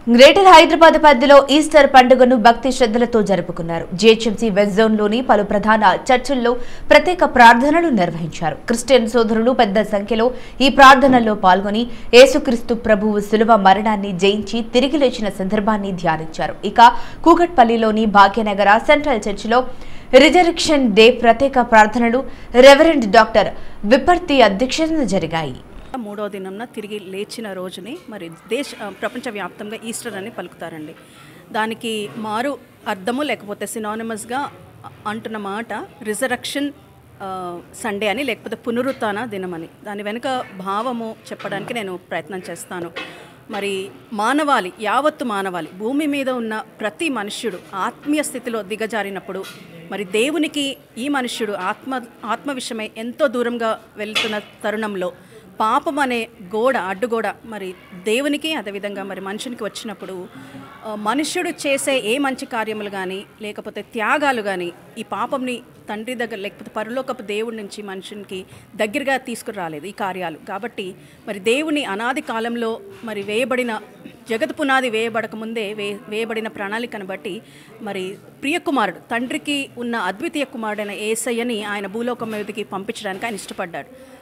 greater Hyderabad పరిధిలో Easter పండుగను భక్తి శ్రద్ధలతో జరుపుకున్నారు జీహెచ్ఎంసీ వెస్ట్ జోన్ లోని పలు ప్రధాన చర్చిల్లో ప్రత్యేక ప్రార్థనలు నిర్వహించారు క్రిస్టియన్ సోదరులు పెద్ద సంఖ్యలో ఈ ప్రార్థనల్లో పాల్గొని యేసుక్రీస్తు ప్రభువు సులువ మరణాన్ని జయించి తిరిగి లేచిన సందర్భాన్ని ధ్యానించారు ఇక కూకట్పల్లిలోని భాగ్యనగర సెంట్రల్ చర్చిలో రిజరెక్షన్ డే ప్రత్యేక ప్రార్థనలు రెవరెండ్ డాక్టర్ విపర్తి అధ్యక్షతన జరిగాయి మూడో దినంన తిరిగి లేచిన రోజుని మరి దేశ ప్రపంచవ్యాప్తంగా ఈస్టర్ అని పలుకుతారండి దానికి మారు అర్థము లేకపోతే సినానిమస్గా అంటున్న మాట రిజరక్షన్ సండే అని లేకపోతే పునరుత్న దినమని దాని వెనుక భావము చెప్పడానికి నేను ప్రయత్నం చేస్తాను మరి మానవాళి యావత్తు మానవాళి భూమి మీద ఉన్న ప్రతి మనుష్యుడు ఆత్మీయ స్థితిలో దిగజారినప్పుడు మరి దేవునికి ఈ మనుష్యుడు ఆత్మ ఆత్మ విషయమై ఎంతో దూరంగా వెళ్తున్న తరుణంలో పాపం అనే గోడ అడ్డుగోడ మరి దేవునికి అదేవిధంగా మరి మనుషునికి వచ్చినప్పుడు ఆ, మనుష్యుడు చేసే ఏ మంచి కార్యములు కానీ లేకపోతే త్యాగాలు కానీ ఈ పాపంని తండ్రి దగ్గర లేకపోతే పరలోకపు దేవుడి నుంచి మనుషునికి దగ్గరగా తీసుకురాలేదు ఈ కార్యాలు కాబట్టి మరి దేవుని అనాది కాలంలో మరి వేయబడిన జగత్ పునాది వేయబడక ముందే వే వేయబడిన ప్రణాళికను బట్టి మరి ప్రియకుమారుడు తండ్రికి ఉన్న అద్వితీయ కుమారుడైన ఏసయ్యని ఆయన భూలోకం మీదకి పంపించడానికి ఆయన ఇష్టపడ్డాడు